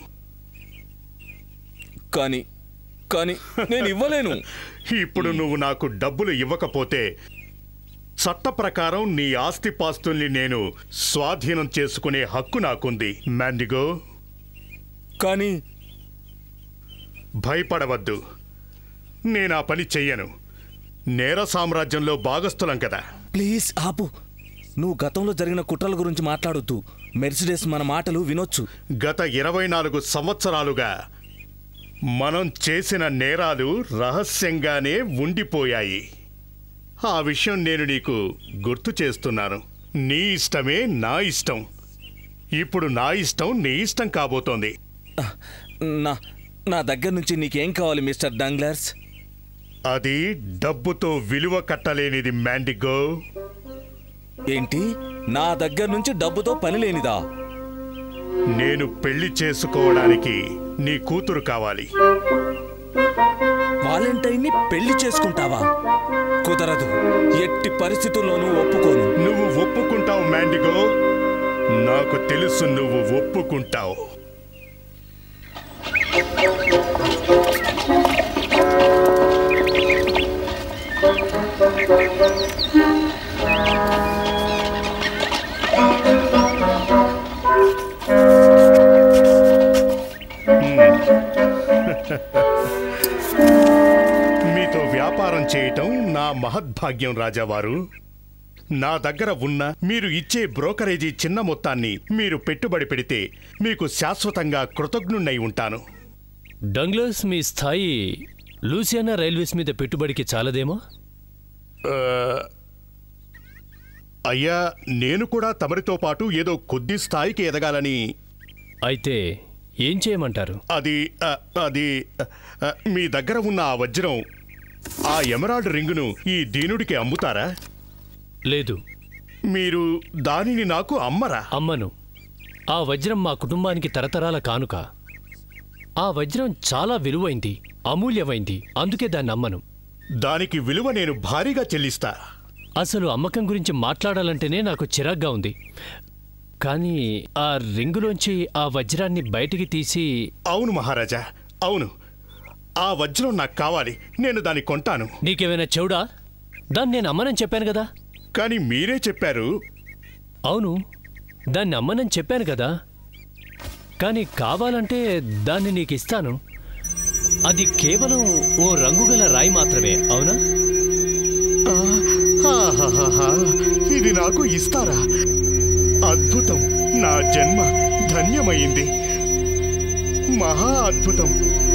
[SPEAKER 3] కానీ కానీ నేను ఇవ్వలేను
[SPEAKER 2] ఇప్పుడు నువ్వు నాకు డబ్బులు ఇవ్వకపోతే చట్ట ప్రకారం నీ ఆస్తిపాస్తుల్ని నేను స్వాధీనం చేసుకునే హక్కు నాకుంది మ్యాండిగో
[SPEAKER 3] కానీ
[SPEAKER 2] భయపడవద్దు నేను ఆ పని చెయ్యను నేర సామ్రాజ్యంలో భాగస్థులం కదా
[SPEAKER 3] ప్లీజ్ ఆపు నువ్వు గతంలో జరిగిన కుట్రల గురించి మాట్లాడొద్దు మెర్సిడెస్ మన మాటలు వినొచ్చు
[SPEAKER 2] గత ఇరవై నాలుగు సంవత్సరాలుగా మనం చేసిన నేరాలు రహస్యంగానే ఉండిపోయాయి ఆ విషయం నేను నీకు గుర్తు చేస్తున్నాను నీ ఇష్టమే నా ఇష్టం ఇప్పుడు నా ఇష్టం నీ ఇష్టం కాబోతోంది
[SPEAKER 3] నా నా దగ్గర నుంచి నీకేం కావాలి మిస్టర్ డంగ్లర్స్
[SPEAKER 2] అది డబ్బుతో విలువ కట్టలేనిది మ్యాండిగో
[SPEAKER 3] ఏంటి నా దగ్గర నుంచి డబ్బుతో పని లేనిదా
[SPEAKER 2] నేను పెళ్లి చేసుకోవడానికి నీ కూతురు కావాలి
[SPEAKER 3] వాలంటైన్ని పెళ్లి చేసుకుంటావా కుదరదు ఎట్టి పరిస్థితుల్లోనూ ఒప్పుకోను
[SPEAKER 2] నువ్వు ఒప్పుకుంటావు మ్యాండిగో నాకు తెలుసు నువ్వు ఒప్పుకుంటావు మీతో వ్యాపారం చేయటం నా మహద్భాగ్యం రాజావారు నా దగ్గర ఉన్న మీరు ఇచ్చే బ్రోకరేజీ చిన్న మొత్తాన్ని మీరు పెట్టుబడి పెడితే మీకు శాశ్వతంగా కృతజ్ఞుణ్ణై ఉంటాను
[SPEAKER 1] డంగ్లర్స్ మీ స్థాయి లూసియానా రైల్వేస్ మీద పెట్టుబడికి చాలదేమో
[SPEAKER 2] ఆ, అయ్యా నేను కూడా తమరితో పాటు ఏదో కొద్ది స్థాయికి ఎదగాలని
[SPEAKER 1] అయితే ఏం చేయమంటారు
[SPEAKER 2] అది ఆ, అది ఆ, మీ దగ్గర ఉన్న ఆ వజ్రం ఆ ఎమరాల్డ్ రింగును ఈ దీనుడికి అమ్ముతారా
[SPEAKER 1] లేదు
[SPEAKER 2] మీరు దానిని నాకు అమ్మరా
[SPEAKER 1] అమ్మను ఆ వజ్రం మా కుటుంబానికి తరతరాల కానుక ఆ వజ్రం చాలా విలువైంది అమూల్యమైంది అందుకే దాన్ని అమ్మను
[SPEAKER 2] దానికి విలువ నేను భారీగా చెల్లిస్తా
[SPEAKER 1] అసలు అమ్మకం గురించి మాట్లాడాలంటేనే నాకు చిరాగ్గా ఉంది కానీ ఆ రింగులోంచి ఆ వజ్రాన్ని బయటికి తీసి
[SPEAKER 2] అవును మహారాజా అవును ఆ వజ్రం నాకు కావాలి నేను దాన్ని కొంటాను
[SPEAKER 1] నీకేమైనా చెవుడా దాన్ని నేను అమ్మనని చెప్పాను కదా
[SPEAKER 2] కానీ మీరే చెప్పారు
[SPEAKER 1] అవును దాన్ని అమ్మనని చెప్పాను కదా కానీ కావాలంటే దాన్ని నీకు ఇస్తాను అది కేవలం ఓ రంగుగల రాయి మాత్రమే అవునా
[SPEAKER 2] ఆహాహాహా, ఇది నాకు ఇస్తారా అద్భుతం నా జన్మ ధన్యమైంది మహా అద్భుతం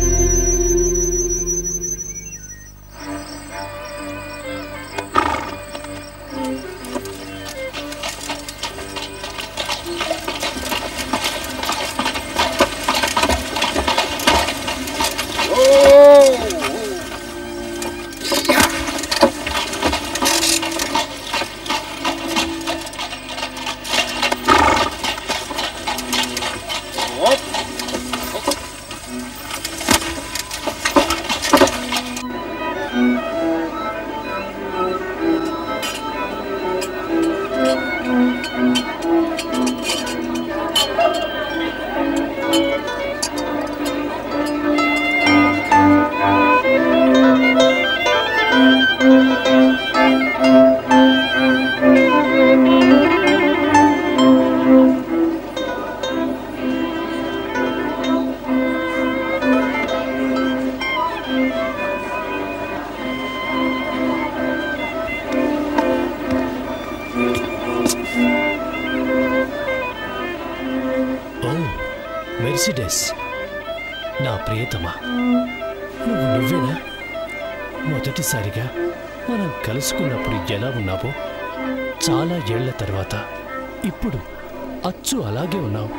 [SPEAKER 1] ఓ మెర్సిడెస్ నా ప్రియతమా నువ్వు నువ్వేనా మొదటిసారిగా మనం కలుసుకున్నప్పుడు ఎలా ఉన్నావో చాలా ఏళ్ల తర్వాత ఇప్పుడు అచ్చు అలాగే ఉన్నావు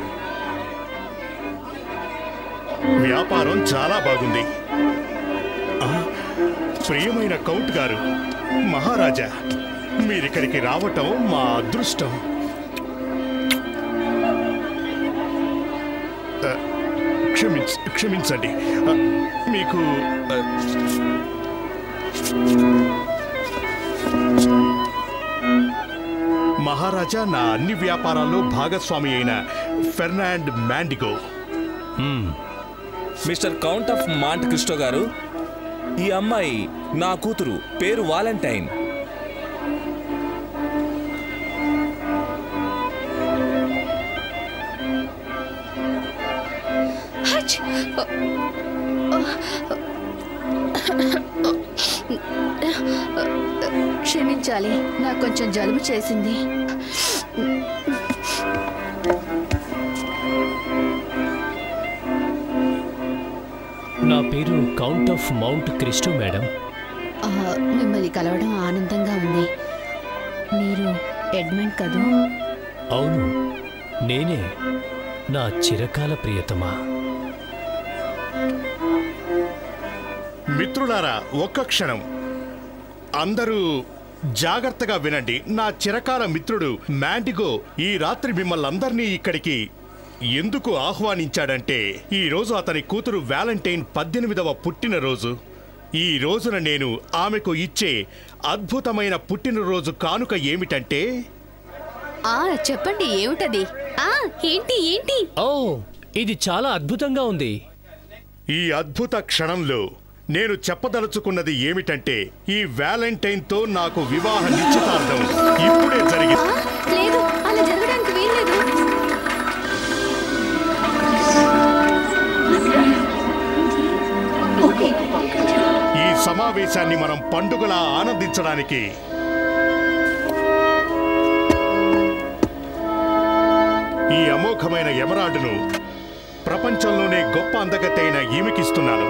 [SPEAKER 2] వ్యాపారం చాలా బాగుంది ఆ, ప్రియమైన కౌంట్ గారు మహారాజా మీరిక్కడికి రావటం మా అదృష్టం ఆ, క్షమించ క్షమించండి ఆ, మీకు ఆ, మహారాజా నా అన్ని వ్యాపారాల్లో భాగస్వామి అయిన Fernand Mondego
[SPEAKER 3] mister count of Monte Cristo గారు ఈ అమ్మాయి నా కూతురు పేరు వాలంటైన్
[SPEAKER 7] హచ్! క్షమించాలి నాకు కొంచెం జలుబు చేసింది
[SPEAKER 1] నా పేరు count of Monte Cristo madam
[SPEAKER 7] ఆ, మిమ్మల్ని కలవడం ఆనందంగా ఉంది మీరు ఎడ్మండ్ కదూ
[SPEAKER 1] అవును నేనే నా చిరకాల ప్రియతమా
[SPEAKER 2] మిత్రులారా ఒక్క క్షణం అందరూ జాగ్రత్తగా వినండి నా చిరకాల మిత్రుడు మ్యాండిగో ఈ రాత్రి మిమ్మల్ని అందరినీ ఇక్కడికి ఎందుకు ఆహ్వానించాడంటే ఈ రోజు అతని కూతురు వ్యాలంటైన్ పద్దెనిమిదవ పుట్టినరోజు ఈ రోజున నేను ఆమెకు ఇచ్చే అద్భుతమైన పుట్టినరోజు కానుక ఏమిటంటే
[SPEAKER 7] ఆ చెప్పండి ఏమిటది ఆ ఏంటి ఏంటి
[SPEAKER 1] ఓ ఇది చాలా అద్భుతంగా ఉంది
[SPEAKER 2] ఈ అద్భుత క్షణంలో నేను చెప్పదలుచుకున్నది ఏమిటంటే ఈ వ్యాలంటైన్తో నాకు వివాహ నిశ్చితార్థం ఇప్పుడే జరిగింది
[SPEAKER 7] ఆ, లేదు అలా జరగడానికి వీల్లేదు
[SPEAKER 2] ఈ సమావేశాన్ని మనం పండుగలా ఆనందించడానికి ఈ అమోఘమైన ఎమరాల్డ్ను ప్రపంచంలోనే గొప్ప అందగతైన ఈమెకిస్తున్నాను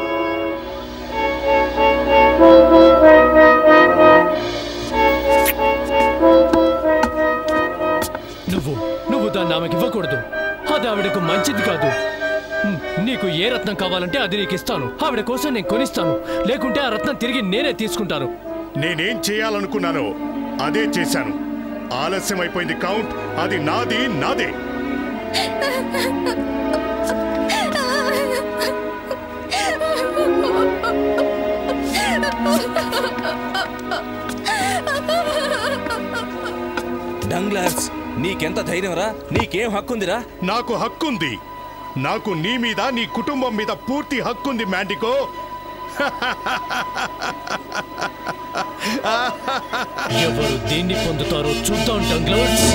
[SPEAKER 1] నువ్వు నువ్వు దాన్ని ఆమెకి ఇవ్వకూడదు అది ఆవిడకు మంచిది కాదు ఉమ్, నీకు ఏ రత్నం కావాలంటే అది నీకు ఇస్తాను ఆవిడ కోసం నేను కొనిస్తాను లేకుంటే ఆ రత్నం తిరిగి నేనే తీసుకుంటాను
[SPEAKER 2] నేనేం చేయాలనుకున్నానో అదే చేశాను ఆలస్యమైపోయింది కౌంట్ అది నాది నాదే
[SPEAKER 3] డంగ్లర్స్ నీకెంత ధైర్యంరా నీకేం హక్కుందిరా
[SPEAKER 2] నాకు హక్కుంది నాకు నీ మీద నీ కుటుంబం మీద పూర్తి హక్కుంది మ్యాండికో
[SPEAKER 1] ఎవరు దేన్ని పొందుతారో చూద్దాం డంగ్లర్స్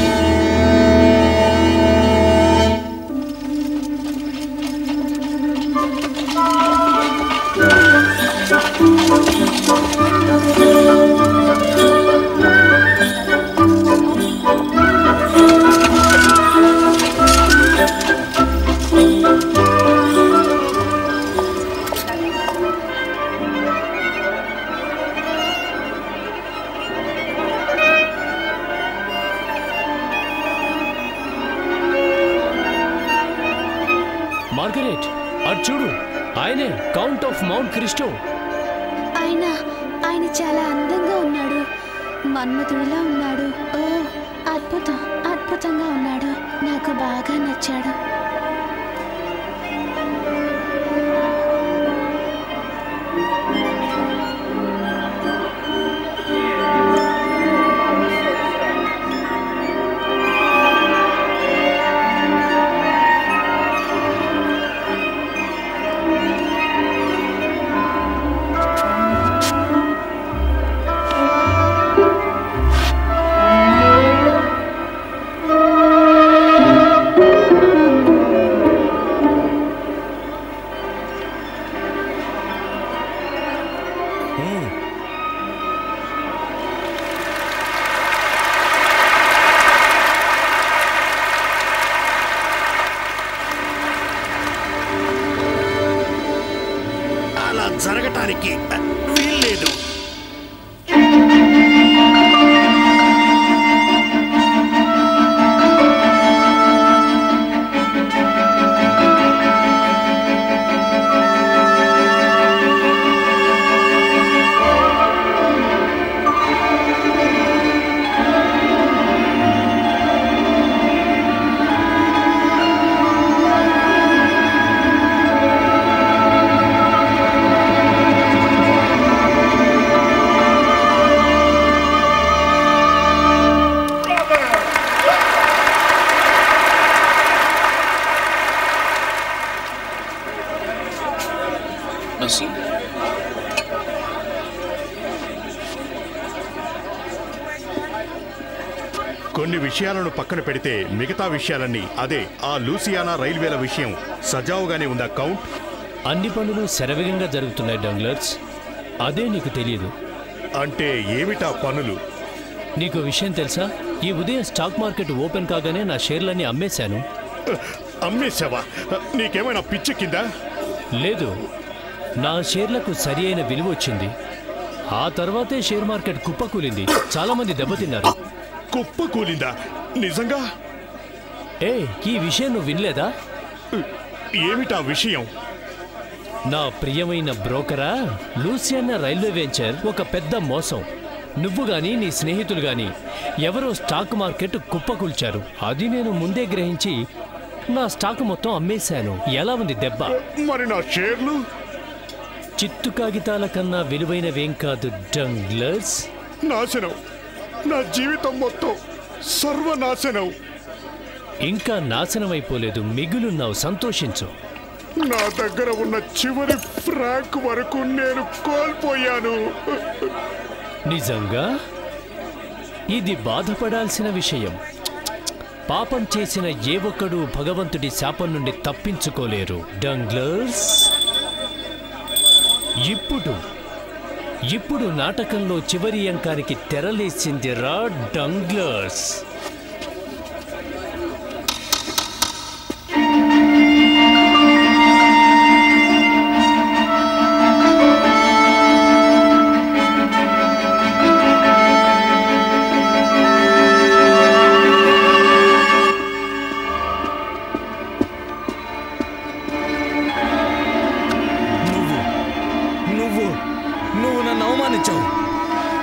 [SPEAKER 1] మార్గరెట్ అటు చూడు ఆయనే కౌంట్ ఆఫ్ మౌంట్ క్రిస్టో
[SPEAKER 8] ఆయన ఆయన చాలా అందంగా ఉన్నాడు మన్మధుడిలా ఉన్నాడు ఓ అద్భుతం అద్భుతంగా ఉన్నాడు నాకు బాగా నచ్చాడు
[SPEAKER 2] అలా జరగటానికి వీల్లేదు కొన్ని విషయాలను పక్కన పెడితే మిగతా విషయాలన్నీ అదే ఆ లూసియానా రైల్వేల విషయం సజావుగానే ఉందా కౌంట్
[SPEAKER 1] అన్ని పనులు శరవేగంగా జరుగుతున్నాయి డంగ్లర్స్ అదే నీకు తెలియదు
[SPEAKER 2] అంటే ఏమిటా పనులు
[SPEAKER 1] నీకు విషయం తెలుసా ఈ ఉదయం స్టాక్ మార్కెట్ ఓపెన్ కాగానే నా షేర్లన్నీ అమ్మేశాను
[SPEAKER 2] అమ్మేశావా నీకేమైనా పిచ్చెక్కిందా
[SPEAKER 1] లేదు నా షేర్లకు సరి అయిన విలువ వచ్చింది ఆ తర్వాతే షేర్ మార్కెట్ కుప్పకూలింది చాలా మంది దెబ్బతిన్నారు
[SPEAKER 2] కుప్ప కూలిందా నిజంగా
[SPEAKER 1] ఏ ఈ విషయం నువ్వు వినలేదా
[SPEAKER 2] ఏమిటా విషయం
[SPEAKER 1] నా ప్రియమైన బ్రోకరా లూసియానా రైల్వే వెంచర్ ఒక పెద్ద మోసం నువ్వు గాని నీ స్నేహితులు గాని ఎవరో స్టాక్ మార్కెట్ కుప్పకూల్చారు అది నేను ముందే గ్రహించి నా స్టాక్ మొత్తం అమ్మేశాను ఎలా ఉంది దెబ్బ
[SPEAKER 2] మరి నా షేర్లు
[SPEAKER 1] చిత్తు కాగితాల కన్నా విలువైనవేం కాదు డంగ్లర్స్
[SPEAKER 2] నాశనం నా జీవితం మొత్తం సర్వనాశనం
[SPEAKER 1] ఇంకా నాశనమైపోలేదు మిగులున్నావు సంతోషించు
[SPEAKER 2] నా దగ్గర ఉన్న చివరి ఫ్రాక్ వరకు నేను కోల్పోయాను
[SPEAKER 1] నిజంగా ఇది బాధపడాల్సిన విషయం పాపం చేసిన ఏ ఒక్కడు భగవంతుడి శాపం నుండి తప్పించుకోలేరు డంగ్లర్స్ ఇప్పుడు ఇప్పుడు నాటకంలో చివరి అంకానికి తెరలేసింది రా డంగ్లర్స్
[SPEAKER 3] నువ్వు నువ్వు నువ్వు నన్ను అవమానించావు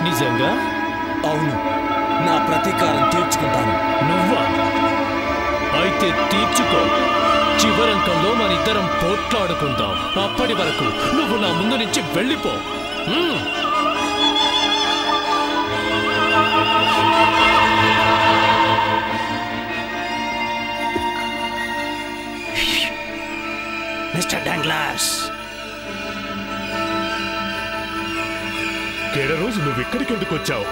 [SPEAKER 1] నిజంగా
[SPEAKER 3] అవును నా ప్రతీకారం తీర్చుకుంటాను
[SPEAKER 1] నువ్వా అయితే తీర్చుకో చివరంకంలో మన ఇద్దరం పోట్లాడుకుందాం అప్పటి వరకు నువ్వు నా ముందు నుంచి వెళ్ళిపో హ్మ్.
[SPEAKER 6] మిస్టర్ డాంగ్లాస్
[SPEAKER 2] కేడ రోజు నువ్వు ఇక్కడికి ఎందుకు వచ్చావు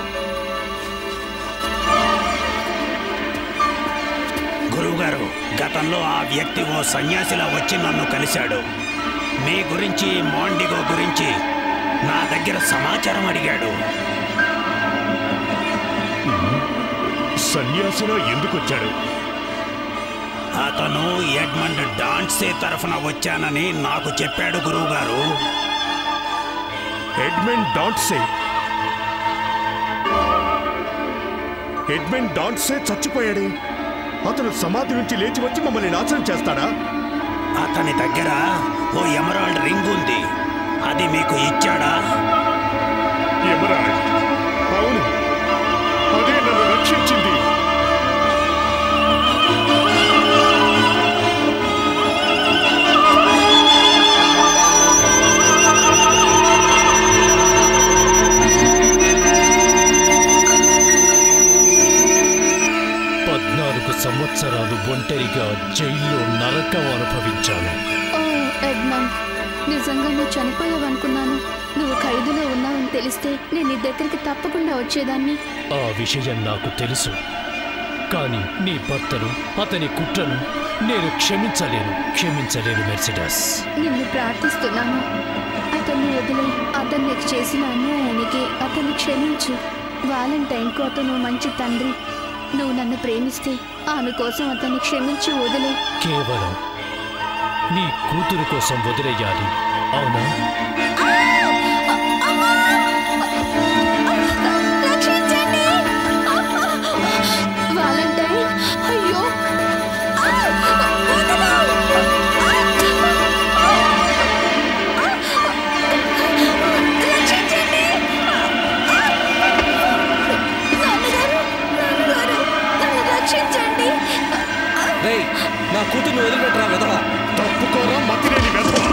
[SPEAKER 6] గురువుగారు గతంలో ఆ వ్యక్తి ఓ సన్యాసిలా వచ్చి నన్ను కలిశాడు మీ గురించి మాండిగో గురించి నా దగ్గర సమాచారం అడిగాడు
[SPEAKER 2] సన్యాసిలో ఎందుకు వచ్చాడు
[SPEAKER 6] అతను ఎడ్మండ్ డాన్సే తరఫున వచ్చానని నాకు చెప్పాడు గురువుగారు
[SPEAKER 2] ఎడ్మెండ్ డాంట్సే ఎడ్మెండ్ డాంట్సే చచ్చిపోయాడే అతను సమాధి నుంచి లేచి వచ్చి మమ్మల్ని నాశనం చేస్తాడా
[SPEAKER 6] అతని దగ్గర ఓ ఎమరాల్డ్ రింగ్ ఉంది అది మీకు ఇచ్చాడా
[SPEAKER 2] ఎమరాల్డ్ అవును అదే నన్ను రక్షించింది
[SPEAKER 1] పద్నాలుగు సంవత్సరాలు ఒంటరిగా జైల్లో నరకం అనుభవించాను
[SPEAKER 8] ఓ ఎడ్మండ్ నిజంగా నువ్వు చనిపోయావనుకున్నాను నువ్వు ఖైదులో ఉన్నావని తెలిస్తే నేను నీ దగ్గరికి తప్పకుండా వచ్చేదాన్ని
[SPEAKER 1] ఆ విషయం నాకు తెలుసు కానీ నీ భర్తను అతని కుట్రను నేను క్షమించలేను క్షమించలేను మెర్సిడస్
[SPEAKER 8] నిన్ను ప్రార్థిస్తున్నాను అతన్ని వదిలే అతను నీకు చేసిన అన్యాయానికి అతన్ని క్షమించు వాలంటైన్కు అతను మంచి తండ్రి నువ్వు నన్ను ప్రేమిస్తే ఆమె కోసం అతన్ని క్షమించి వదిలే
[SPEAKER 1] కేవలం నీ కూతురు కోసం వదిలేయాలి అవునా
[SPEAKER 8] రక్షించండి వాలంటైన్ అయ్యో రక్షించండి నాన్నగారు నాన్నగారు నన్ను రక్షించండి
[SPEAKER 3] రేయ్ నా కూతుర్ని వదిలిపెట్టరా విధవా
[SPEAKER 2] తప్పుకోరా మతిలేని వెధవ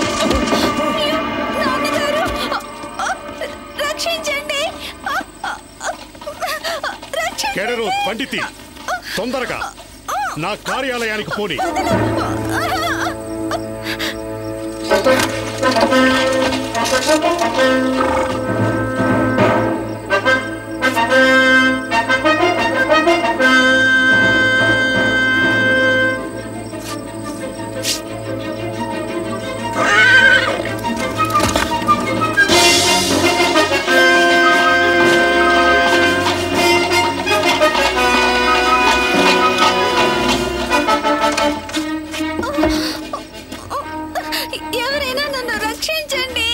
[SPEAKER 8] నాన్నగారు రక్షించండి రక్షించండి
[SPEAKER 2] కేడరు పండితి తొందరగా నా కార్యాలయానికి పోని
[SPEAKER 8] ఎవరైనా నన్ను రక్షించండి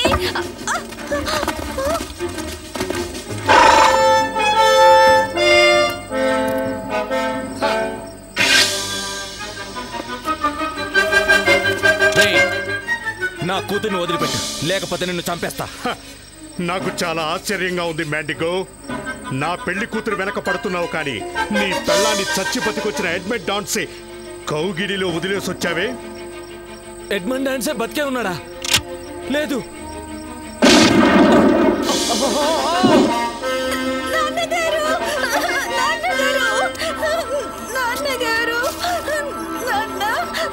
[SPEAKER 3] రేయ్ నా కూతుర్ని వదిలిపెట్టు లేకపోతే నిన్ను చంపేస్తా
[SPEAKER 2] హ, నాకు చాలా ఆశ్చర్యంగా ఉంది మ్యాండిగో నా పెళ్లి కూతురు వెనక పడుతున్నావు కానీ నీ పెళ్ళాన్ని చచ్చి బతికొచ్చిన ఎడ్మెండ్ డాన్సే కౌగిడిలో వదిలేసి వచ్చావే
[SPEAKER 3] ఎడ్మండ్ డాన్సే బతికే ఉన్నాడా లేదు
[SPEAKER 8] నాన్నగారు నాన్నగారు నాన్నగారు నాన్న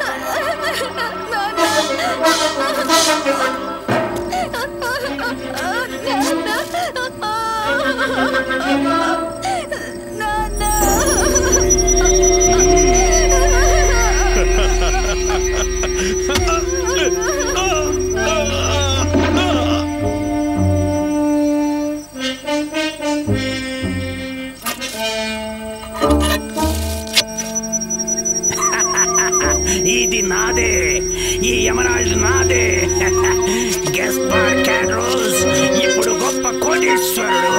[SPEAKER 6] ఇది నాదే ఈ ఎమరాల్డ్ నాదే గెస్పర్ క్యాడ్రోస్ ఇప్పుడు గొప్ప కోటేశ్వరుడు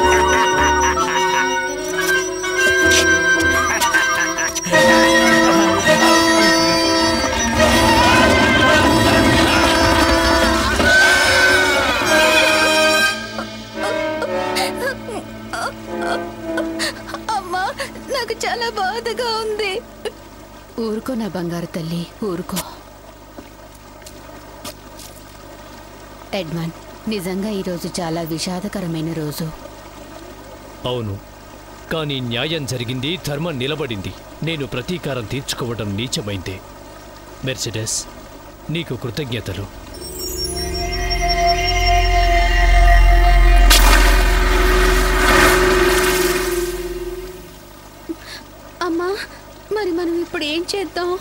[SPEAKER 8] అమ్మా నాకు చాలా బాధగా ఉంది
[SPEAKER 7] ఊరుకో నా బంగారు తల్లి ఊరుకో ఎడ్మన్ నిజంగా ఈరోజు చాలా విషాదకరమైన రోజు
[SPEAKER 1] అవును కానీ న్యాయం జరిగింది ధర్మం నిలబడింది నేను ప్రతీకారం తీర్చుకోవడం నీచమైందే మెర్సిడెస్ నీకు కృతజ్ఞతలు
[SPEAKER 8] అమ్మా మరి మనం ఇప్పుడు ఏం చేద్దాం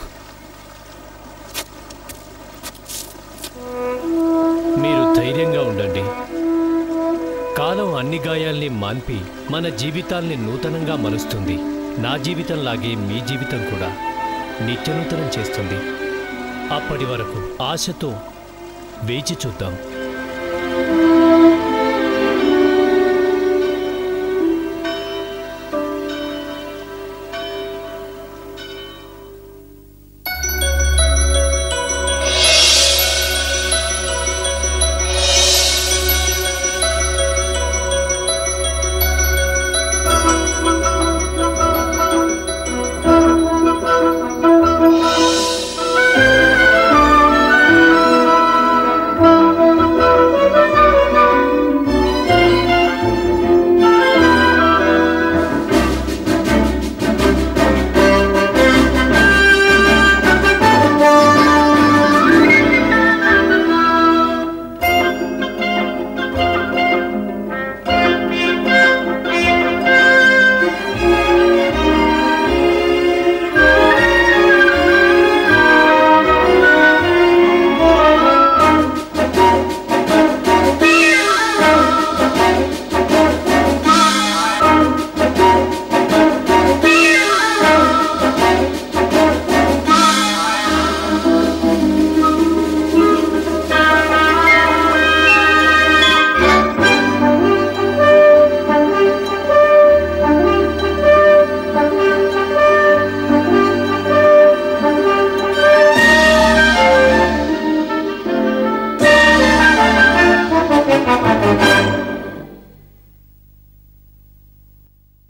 [SPEAKER 1] మీరు ధైర్యంగా ఉండండి కాలం అన్ని గాయాల్ని మాన్పి మన జీవితాల్ని నూతనంగా మలుస్తుంది నా జీవితంలాగే మీ జీవితం కూడా నిత్యనూతనం చేస్తుంది అప్పటి వరకు ఆశతో వేచి చూద్దాం